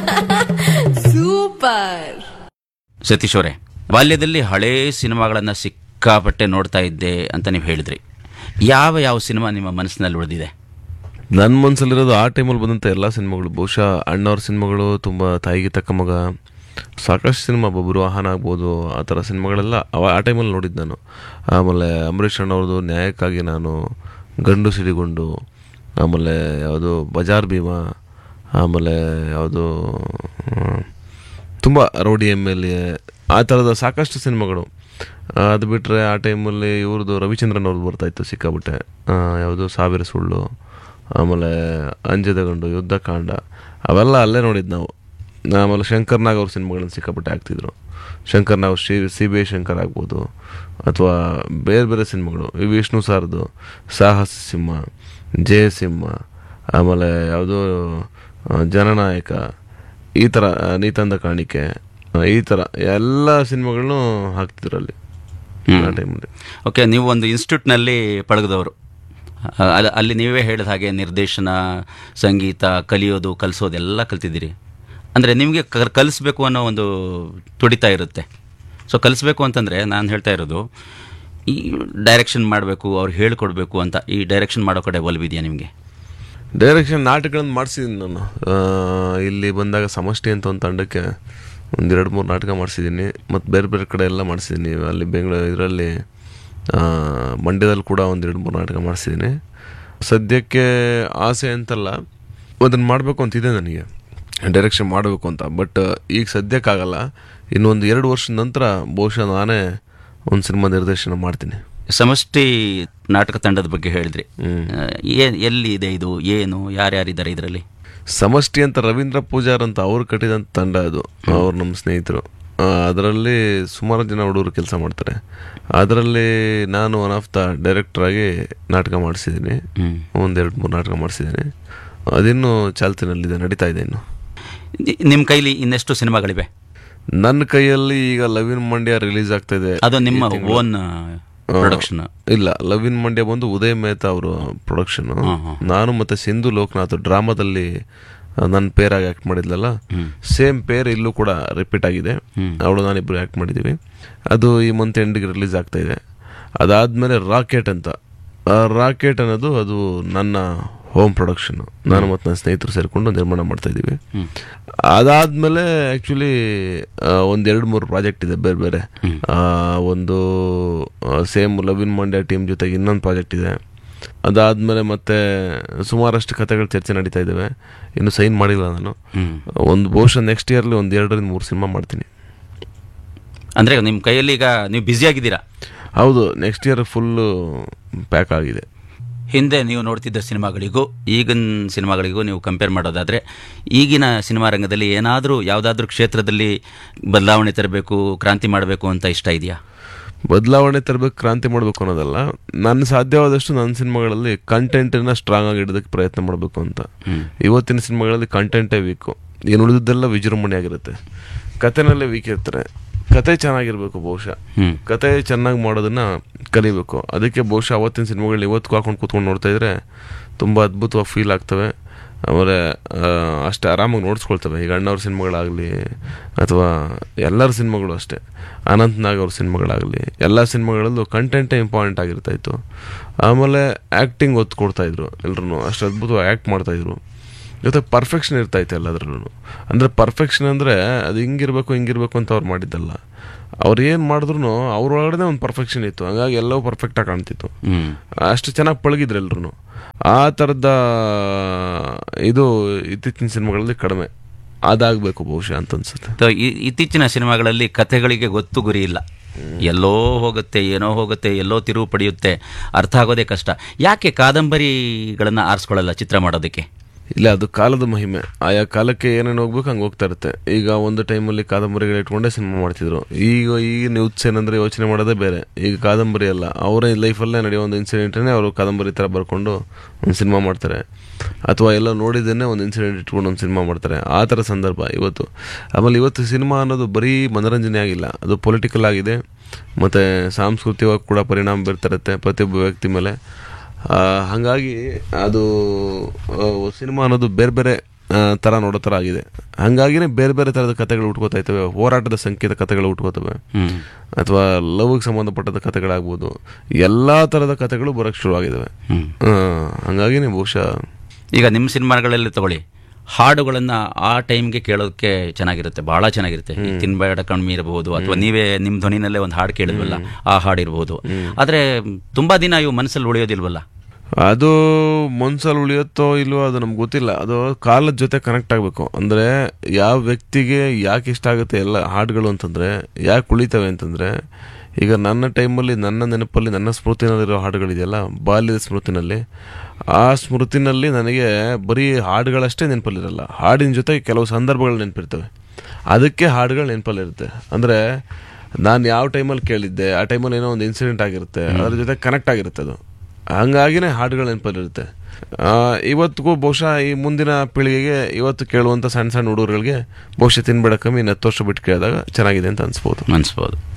Super Satish ಅವರೇ ಬಾಲ್ಯದಲ್ಲಿ ಹಳೇ ಸಿನಿಮಾಗಳನ್ನು ಸಿಕ್ಕಾಪಟ್ಟೆ ನೋಡ್ತಾ ಇದ್ದೆ ಅಂತ ನೀವು ಹೇಳಿದ್ರಿ ಯಾವ ಯಾವ ಸಿನಿಮಾ ನಿಮ್ಮ ಮನಸ್ಸಿನಲ್ಲಿ ಉಳಿದಿದೆ ನನ್ನ ಮನಸ್ಸಲ್ಲಿರೋದು ಆ ಟೈಮಲ್ಲಿ ಬಂದಂಥ ಎಲ್ಲ ಸಿನಿಮಾಗಳು ಬಹುಶಃ ಅಣ್ಣವ್ರ ಸಿನಿಮಾಗಳು ತುಂಬ ತಾಯಿಗೆ ತಕ್ಕ ಮಗ ಸಾಕಷ್ಟು ಸಿನಿಮಾ ಬೊಬ್ಬರು ವಾಹನ ಆಗ್ಬೋದು ಆ ಥರ ಸಿನಿಮಾಗಳೆಲ್ಲ ಅವ ಆ ಟೈಮಲ್ಲಿ ನೋಡಿದ್ದು ನಾನು ಆಮೇಲೆ ಅಂಬರೀಷ್ ಅಣ್ಣವ್ರದ್ದು ನ್ಯಾಯಕ್ಕಾಗಿ ನಾನು ಗಂಡು ಸಿಡಿಗೊಂಡು ಆಮೇಲೆ ಯಾವುದು ಬಜಾರ್ ಭೀಮಾ ಆಮೇಲೆ ಯಾವುದು ತುಂಬ ರೌಡಿ ಎಮ್ ಎಲ್ ಎ ಆ ಥರದ ಸಾಕಷ್ಟು ಸಿನಿಮಾಗಳು ಆ, ಅದು ಬಿಟ್ಟರೆ ಆ ಟೈಮಲ್ಲಿ ಇವ್ರದ್ದು ರವಿಚಂದ್ರನ್ ಅವ್ರದ್ದು ಬರ್ತಾಯಿತ್ತು ಸಿಕ್ಕಾಬಿಟ್ಟೆ ಆ, ಯಾವುದು ಸಾವಿರ ಸುಳ್ಳು ಆಮೇಲೆ ಅಂಜದ ಗಂಡು ಯುದ್ಧಕಾಂಡ ಅವೆಲ್ಲ ಅಲ್ಲೇ ನೋಡಿದ್ದು ನಾವು ಆಮೇಲೆ ಶಂಕರ್ ನಾಗ್ ಅವ್ರ ಸಿನಿಮಾಗಳನ್ನ ಸಿಕ್ಕಾಪಟ್ಟೆ ಆಗ್ತಿದ್ರು Shankar Nag Shri C B I Shankar ಆಗ್ಬೋದು ಅಥವಾ ಬೇರೆ ಬೇರೆ ಸಿನಿಮಾಗಳು ಈ ವಿಷ್ಣು ಸಾರ್ದು ಸಾಹಸ ಸಿಂಹ ಜಯಸಿಂಹ ಆಮೇಲೆ ಯಾವುದೋ ಆ, ಜನನಾಯಕ ಈ ಥರ ಆ, ನೀತಂದ ಕಾಣಿಕೆ ಆ, ಈ ಥರ ಎಲ್ಲ ಸಿನಿಮಾಗಳನ್ನು ಹಾಕ್ತಿದ್ರು ಅಲ್ಲಿ ಆ ಟೈಮಲ್ಲಿ ಓಕೆ ನೀವು ಒಂದು ಇನ್ಸ್ಟಿಟ್ಯೂಟ್ನಲ್ಲಿ ಪಳಗದವರು ಆ, ಅಲ್ಲ- ಅಲ್ಲಿ ನೀವೇ ಹೇಳಿದ ಹಾಗೆ ನಿರ್ದೇಶನ ಸಂಗೀತ ಕಲಿಯೋದು ಕಲಿಸೋದು ಎಲ್ಲ ಕಲ್ತಿದ್ದೀರಿ ಅಂದರೆ ನಿಮಗೆ ಕಲಿಸ್ಬೇಕು ಅನ್ನೋ ಒಂದು ತುಡಿತ ಇರುತ್ತೆ ಸೊ ಕಲಿಸ್ಬೇಕು ಅಂತಂದರೆ ನಾನು ಹೇಳ್ತಾ ಇರೋದು ಈ ಡೈರೆಕ್ಷನ್ ಮಾಡಬೇಕು ಅವ್ರು ಹೇಳ್ಕೊಡ್ಬೇಕು ಅಂತ ಈ ಡೈರೆಕ್ಷನ್ ಮಾಡೋ ಕಡೆ ಒಲವಿದೆಯಾ ನಿಮಗೆ ಡೈರೆಕ್ಷನ್ ನಾಟಕಗಳನ್ನು ಮಾಡಿಸಿದ್ದೀನಿ ನಾನು ಆ, ಇಲ್ಲಿ ಬಂದಾಗ ಸಮಷ್ಟಿ ಅಂತ ಒಂದು ತಂಡಕ್ಕೆ ಒಂದೆರಡು ಮೂರು ನಾಟಕ ಮಾಡಿಸಿದ್ದೀನಿ ಮತ್ತು ಬೇರೆ ಬೇರೆ ಕಡೆ ಎಲ್ಲ ಮಾಡಿಸಿದ್ದೀನಿ ಅಲ್ಲಿ ಬೆಂಗಳೂರು ಇದರಲ್ಲಿ ಮಂಡ್ಯದಲ್ಲಿ ಕೂಡ ಒಂದೆರಡು ಮೂರು ನಾಟಕ ಮಾಡಿಸಿದ್ದೀನಿ ಸದ್ಯಕ್ಕೆ ಆಸೆ ಅಂತಲ್ಲ ಅದನ್ನು ಮಾಡಬೇಕು ಅಂತಿದೆ ನನಗೆ ಡೈರೆಕ್ಷನ್ ಮಾಡಬೇಕು ಅಂತ ಬಟ್ ಈಗ ಸದ್ಯಕ್ಕಾಗಲ್ಲ ಇನ್ನೊಂದು ಎರಡು ವರ್ಷದ ನಂತರ ಬಹುಶಃ ನಾನೇ ಒಂದು ಸಿನಿಮಾ ನಿರ್ದೇಶನ ಮಾಡ್ತೀನಿ ಸಮಷ್ಟಿ ನಾಟಕ ತಂಡದ ಬಗ್ಗೆ ಹೇಳಿದ್ರಿ ಏನು ಎಲ್ಲಿ ಇದೆ ಇದು ಏನು ಯಾರ್ಯಾರಿದ್ದಾರೆ ಇದರಲ್ಲಿ ಸಮಷ್ಟಿ ಅಂತ ರವೀಂದ್ರ ಪೂಜಾರ್ ಅಂತ ಅವ್ರು ಕಟ್ಟಿದಂಥ ತಂಡ ಅದು ಅವ್ರು ನಮ್ಮ ಸ್ನೇಹಿತರು ಅದರಲ್ಲಿ ಸುಮಾರು ಜನ ಹುಡುಗರು ಕೆಲಸ ಮಾಡ್ತಾರೆ ಅದರಲ್ಲಿ ನಾನು ಒನ್ ಆಫ್ ದ ಡೈರೆಕ್ಟರ್ ಆಗಿ ನಾಟಕ ಮಾಡಿಸಿದ್ದೀನಿ ಒಂದೆರಡು ಮೂರು ನಾಟಕ ಮಾಡಿಸಿದ್ದೀನಿ ಅದಿನ್ನೂ ಚಾಲ್ತಿನಲ್ಲಿದೆ ನಡೀತಾ ಇದೆ ಇನ್ನು ನಿಮ್ಮ ಕೈಲಿ ಇನ್ನೆಷ್ಟು ಸಿನಿಮಾಗಳಿವೆ ನನ್ನ ಕೈಯಲ್ಲಿ ಈಗ ಲವಿನ್ ಮಂಡ್ಯ ರಿಲೀಸ್ ಆಗ್ತಾ ಇದೆ ಅದು ನಿಮ್ಮ ಓನ್ ಪ್ರೊಡಕ್ಷನ್ ಇಲ್ಲ ಲವಿನ್ ಮಂಡ್ಯ ಬಂದು ಉದಯ್ ಮೆಹ್ತಾ ಅವರು ಪ್ರೊಡಕ್ಷನ್ ನಾನು ಮತ್ತೆ ಸಿಂಧು ಲೋಕನಾಥ್ ಡ್ರಾಮಾದಲ್ಲಿ ನನ್ನ ಪೇರಾಗಿ ಆಕ್ಟ್ ಮಾಡಿದ್ಲಲ್ಲ ಸೇಮ್ ಪೇರ್ ಇಲ್ಲೂ ಕೂಡ ರಿಪೀಟ್ ಆಗಿದೆ ಅವಳು ನಾನಿಬ್ರು ಆಕ್ಟ್ ಮಾಡಿದ್ದೀವಿ ಅದು ಈ ಮಂತ್ ಎಂಡಿಗೆ ರಿಲೀಸ್ ಆಗ್ತಾ ಇದೆ ಅದಾದ್ಮೇಲೆ ರಾಕೆಟ್ ಅಂತ ಆ ರಾಕೆಟ್ ಅನ್ನೋದು ಅದು ನನ್ನ ಹೋಮ್ ಪ್ರೊಡಕ್ಷನ್ ನಾನು ಮತ್ತು ನನ್ನ ಸ್ನೇಹಿತರು ಸೇರಿಕೊಂಡು ನಿರ್ಮಾಣ ಮಾಡ್ತಾ ಇದ್ದೀವಿ ಅದಾದ್ಮೇಲೆ ಆ್ಯಕ್ಚುಲಿ ಒಂದೆರಡು ಮೂರು ಪ್ರಾಜೆಕ್ಟ್ ಇದೆ ಬೇರೆ ಬೇರೆ ಆ, ಒಂದು ಸೇಮ್ ಲವಿನ್ ಮಂಡ್ಯ ಟೀಮ್ ಜೊತೆಗೆ ಇನ್ನೊಂದು ಪ್ರಾಜೆಕ್ಟ್ ಇದೆ ಅದಾದ್ಮೇಲೆ ಮತ್ತೆ ಸುಮಾರಷ್ಟು ಕಥೆಗಳು ಚರ್ಚೆ ನಡೀತಾ ಇದ್ದಾವೆ ಇನ್ನು ಸೈನ್ ಮಾಡಿಲ್ಲ ನಾನು ಒಂದು ಬಹುಶಃ ನೆಕ್ಸ್ಟ್ ಇಯರ್ಲಿ ಒಂದು ಎರಡರಿಂದ ಮೂರು ಸಿನಿಮಾ ಮಾಡ್ತೀನಿ ಅಂದರೆ ನಿಮ್ಮ ಕೈಯಲ್ಲಿ ಈಗ ನೀವು ಬ್ಯುಸಿ ಆಗಿದ್ದೀರಾ ಹೌದು ನೆಕ್ಸ್ಟ್ ಇಯರ್ ಫುಲ್ಲು ಪ್ಯಾಕ್ ಆಗಿದೆ ಹಿಂದೆ ನೀವು ನೋಡ್ತಿದ್ದ ಸಿನಿಮಾಗಳಿಗೂ ಈಗಿನ ಸಿನಿಮಾಗಳಿಗೂ ನೀವು ಕಂಪೇರ್ ಮಾಡೋದಾದರೆ ಈಗಿನ ಸಿನಿಮಾ ರಂಗದಲ್ಲಿ ಏನಾದರೂ ಯಾವುದಾದ್ರೂ ಕ್ಷೇತ್ರದಲ್ಲಿ ಬದಲಾವಣೆ ತರಬೇಕು ಕ್ರಾಂತಿ ಮಾಡಬೇಕು ಅಂತ ಇಷ್ಟ ಇದೆಯಾ ಬದಲಾವಣೆ ತರಬೇಕು ಕ್ರಾಂತಿ ಮಾಡಬೇಕು ಅನ್ನೋದಲ್ಲ ನನ್ನ ಸಾಧ್ಯವಾದಷ್ಟು ನನ್ನ ಸಿನಿಮಾಗಳಲ್ಲಿ ಕಂಟೆಂಟನ್ನು ಸ್ಟ್ರಾಂಗ್ ಆಗಿ ಇಡೋದಕ್ಕೆ ಪ್ರಯತ್ನ ಮಾಡಬೇಕು ಅಂತ ಇವತ್ತಿನ ಸಿನಿಮಾಗಳಲ್ಲಿ ಕಂಟೆಂಟೇ ವೀಕು ಏನು ಉಳಿದದ್ದೆಲ್ಲ ವಿಜೃಂಭಣೆ ಆಗಿರುತ್ತೆ ಕಥೆನಲ್ಲೇ ವೀಕ್ ಇರ್ತಾರೆ ಕತೆ ಚೆನ್ನಾಗಿರ್ಬೇಕು ಬಹುಶಃ ಹ್ಮ್. ಕತೆ ಚೆನ್ನಾಗಿ ಮಾಡೋದನ್ನ ಕಲಿಬೇಕು ಅದಕ್ಕೆ ಬಹುಶಃ ಅವತ್ತಿನ ಸಿನಿಮಾಗಳನ್ನ ಇವತ್ತು ಹಾಕೊಂಡು ಕೂತ್ಕೊಂಡು ನೋಡ್ತಾ ಇದ್ರೆ ತುಂಬ ಅದ್ಭುತವಾಗಿ ಫೀಲ್ ಆಗ್ತವೆ ಆಮೇಲೆ ಆ, ಅಷ್ಟೇ ಆರಾಮಾಗಿ ನೋಡ್ಸ್ಕೊಳ್ತವೆ ಈಗ ಅಣ್ಣವ್ರ ಸಿನಿಮಾಗಳಾಗಲಿ ಅಥವಾ ಎಲ್ಲರ ಸಿನಿಮಾಗಳು ಅಷ್ಟೇ ಅನಂತ್ ನಾಗ್ ಅವ್ರ ಸಿನಿಮಾಗಳಾಗಲಿ ಎಲ್ಲ ಸಿನಿಮಾಗಳಲ್ಲೂ ಕಂಟೆಂಟೇ ಇಂಪಾರ್ಟೆಂಟ್ ಆಗಿರ್ತಾ ಇತ್ತು ಆಮೇಲೆ ಆ್ಯಕ್ಟಿಂಗ್ ಒತ್ತು ಕೊಡ್ತಾ ಇದ್ರು ಎಲ್ರು ಅಷ್ಟು ಅದ್ಭುತವಾಗಿ ಆ್ಯಕ್ಟ್ ಮಾಡ್ತಾಯಿದ್ರು ಜೊತೆ ಪರ್ಫೆಕ್ಷನ್ ಇರ್ತಾ ಇತ್ತು ಎಲ್ಲದ್ರಲ್ಲೂ ಅಂದರೆ ಪರ್ಫೆಕ್ಷನ್ ಅಂದರೆ ಅದು ಹಿಂಗಿರ್ಬೇಕು ಹಿಂಗಿರ್ಬೇಕು ಅಂತ ಅವ್ರು ಮಾಡಿದ್ದಲ್ಲ ಅವ್ರು ಏನು ಮಾಡಿದ್ರು ಅವ್ರೊಳಗಡೆ ಒಂದು ಪರ್ಫೆಕ್ಷನ್ ಇತ್ತು ಹಂಗಾಗಿ ಎಲ್ಲವೂ ಪರ್ಫೆಕ್ಟಾಗಿ ಕಾಣ್ತಿತ್ತು ಹ್ಮ್. ಅಷ್ಟು ಚೆನ್ನಾಗಿ ಪಳಗಿದ್ರು ಎಲ್ರು ಆ ಥರದ ಇದು ಇತ್ತೀಚಿನ ಸಿನಿಮಾಗಳಲ್ಲಿ ಕಡಿಮೆ ಅದಾಗಬೇಕು ಬಹುಶಃ ಅಂತ ಅನ್ಸುತ್ತೆ ಸೊ ಈ- ಇತ್ತೀಚಿನ ಸಿನಿಮಾಗಳಲ್ಲಿ ಕಥೆಗಳಿಗೆ ಗೊತ್ತು ಗುರಿ ಇಲ್ಲ ಎಲ್ಲೋ ಹೋಗುತ್ತೆ ಏನೋ ಹೋಗುತ್ತೆ ಎಲ್ಲೋ ತಿರುವು ಪಡೆಯುತ್ತೆ ಅರ್ಥ ಆಗೋದೇ ಕಷ್ಟ ಯಾಕೆ ಕಾದಂಬರಿಗಳನ್ನು ಆರಿಸ್ಕೊಳ್ಳಲ್ಲ ಚಿತ್ರ ಮಾಡೋದಕ್ಕೆ ಇಲ್ಲ ಅದು ಕಾಲದ ಮಹಿಮೆ ಆಯಾ ಕಾಲಕ್ಕೆ ಏನೇನು ಹೋಗ್ಬೇಕು ಹಂಗೆ ಹೋಗ್ತಾ ಇರುತ್ತೆ ಈಗ ಒಂದು ಟೈಮಲ್ಲಿ ಕಾದಂಬರಿಗಳು ಇಟ್ಕೊಂಡೇ ಸಿನಿಮಾ ಮಾಡ್ತಿದ್ರು ಈಗ ಈಗಿನ ಯೂತ್ಸ್ ಏನಂದ್ರೆ ಯೋಚನೆ ಮಾಡೋದೇ ಬೇರೆ ಈಗ ಕಾದಂಬರಿ ಅಲ್ಲ ಅವರ ಲೈಫಲ್ಲೇ ನಡೆಯೋ ಒಂದು ಇನ್ಸಿಡೆಂಟನ್ನೇ ಅವರು ಕಾದಂಬರಿ ಥರ ಬರ್ಕೊಂಡು ಒಂದು ಸಿನಿಮಾ ಮಾಡ್ತಾರೆ ಅಥವಾ ಎಲ್ಲ ನೋಡಿದ್ದನ್ನೇ ಒಂದು ಇನ್ಸಿಡೆಂಟ್ ಇಟ್ಕೊಂಡು ಒಂದು ಸಿನಿಮಾ ಮಾಡ್ತಾರೆ ಆ ಥರ ಸಂದರ್ಭ ಇವತ್ತು ಆಮೇಲೆ ಇವತ್ತು ಸಿನಿಮಾ ಅನ್ನೋದು ಬರೀ ಮನೋರಂಜನೆ ಆಗಿಲ್ಲ ಅದು ಪೊಲಿಟಿಕಲ್ ಆಗಿದೆ ಮತ್ತು ಸಾಂಸ್ಕೃತಿಕವಾಗಿ ಕೂಡ ಪರಿಣಾಮ ಬೀರ್ತಿರುತ್ತೆ ಪ್ರತಿಯೊಬ್ಬ ವ್ಯಕ್ತಿ ಮೇಲೆ ಆ, ಹಾಗಾಗಿ ಅದು ಸಿನಿಮಾ ಅನ್ನೋದು ಬೇರೆ ಬೇರೆ ಆ, ಥರ ನೋಡೋ ಥರ ಆಗಿದೆ ಹಂಗಾಗಿನೇ ಬೇರೆ ಬೇರೆ ಥರದ ಕಥೆಗಳು ಹುಟ್ಕೋತಾ ಇರ್ತವೆ ಹೋರಾಟದ ಸಂಕೇತ ಕಥೆಗಳು ಹುಟ್ಕೋತವೆ ಹ್ಮ್ ಅಥವಾ ಲವ್ಗೆ ಸಂಬಂಧಪಟ್ಟದ ಕಥೆಗಳಾಗ್ಬೋದು ಎಲ್ಲ ಥರದ ಕಥೆಗಳು ಬರೋಕ್ಕೆ ಶುರುವಾಗಿದ್ದಾವೆ ಹ್ಮ್ ಆ, ಹಂಗಾಗಿನೇ ಬಹುಶಃ ಈಗ ನಿಮ್ಮ ಸಿನಿಮಾಗಳಲ್ಲಿ ತಗೊಳ್ಳಿ ಹಾಡುಗಳನ್ನ ಆ ಟೈಮ್ಗೆ ಕೇಳೋದಕ್ಕೆ ಚೆನ್ನಾಗಿರುತ್ತೆ ಬಹಳ ಚೆನ್ನಾಗಿರುತ್ತೆ ಈ ತಿನ್ಬೇಡ ಕಣ್ಮಿ ಇರಬಹುದು ಅಥವಾ ನೀವೇ ನಿಮ್ಮ ಧ್ವನಿನಲ್ಲೇ ಒಂದು ಹಾಡು ಕೇಳಿದ್ವಲ್ಲ ಆ ಹಾಡು ಇರಬಹುದು ಆದ್ರೆ ತುಂಬಾ ದಿನ ಇವು ಮನಸ್ಸಲ್ಲಿ ಉಳಿಯೋದಿಲ್ವಲ್ಲ ಅದು ಮನ್ಸಲ್ಲಿ ಉಳಿಯುತ್ತೋ ಇಲ್ವೋ ಅದು ನಮ್ಗೆ ಗೊತ್ತಿಲ್ಲ ಅದು ಕಾಲದ ಜೊತೆ ಕನೆಕ್ಟ್ ಆಗಬೇಕು ಅಂದರೆ ಯಾವ ವ್ಯಕ್ತಿಗೆ ಯಾಕೆ ಇಷ್ಟ ಆಗುತ್ತೆ ಎಲ್ಲ ಹಾಡುಗಳು ಅಂತಂದರೆ ಯಾಕೆ ಉಳಿತವೆ ಅಂತಂದರೆ ಈಗ ನನ್ನ ಟೈಮಲ್ಲಿ ನನ್ನ ನೆನಪಲ್ಲಿ ನನ್ನ ಸ್ಮೃತಿನಲ್ಲಿರೋ ಹಾಡುಗಳಿದೆಯಲ್ಲ ಬಾಲ್ಯದ ಸ್ಮೃತಿನಲ್ಲಿ ಆ ಸ್ಮೃತಿನಲ್ಲಿ ನನಗೆ ಬರೀ ಹಾಡುಗಳಷ್ಟೇ ನೆನಪಲ್ಲಿರಲ್ಲ ಹಾಡಿನ ಜೊತೆ ಕೆಲವು ಸಂದರ್ಭಗಳು ನೆನಪಿರ್ತವೆ ಅದಕ್ಕೆ ಹಾಡುಗಳು ನೆನಪಲ್ಲಿರುತ್ತೆ ಅಂದರೆ ನಾನು ಯಾವ ಟೈಮಲ್ಲಿ ಕೇಳಿದ್ದೆ ಆ ಟೈಮಲ್ಲಿ ಏನೋ ಒಂದು ಇನ್ಸಿಡೆಂಟ್ ಆಗಿರುತ್ತೆ ಅದ್ರ ಜೊತೆ ಕನೆಕ್ಟ್ ಆಗಿರುತ್ತೆ ಅದು ಹಂಗಾಗಿನೇ ಹಾಡುಗಳು ನೆನಪಲ್ಲಿರುತ್ತೆ ಆ, ಇವತ್ತಿಗೂ ಬಹುಶಃ ಈ ಮುಂದಿನ ಪೀಳಿಗೆಗೆ ಇವತ್ತು ಕೇಳುವಂಥ ಸಣ್ಣ ಸಣ್ಣ ಹುಡುಗರುಗಳಿಗೆ ಬಹುಶಃ ತಿನ್ಬೇಡ ಕಮ್ಮಿ ಇನ್ನು ಹತ್ತು ವರ್ಷ ಬಿಟ್ಟು ಕೇಳಿದಾಗ ಚೆನ್ನಾಗಿದೆ ಅಂತ ಅನ್ಸ್ಬೋದು ಅನ್ಸ್ಬೋದು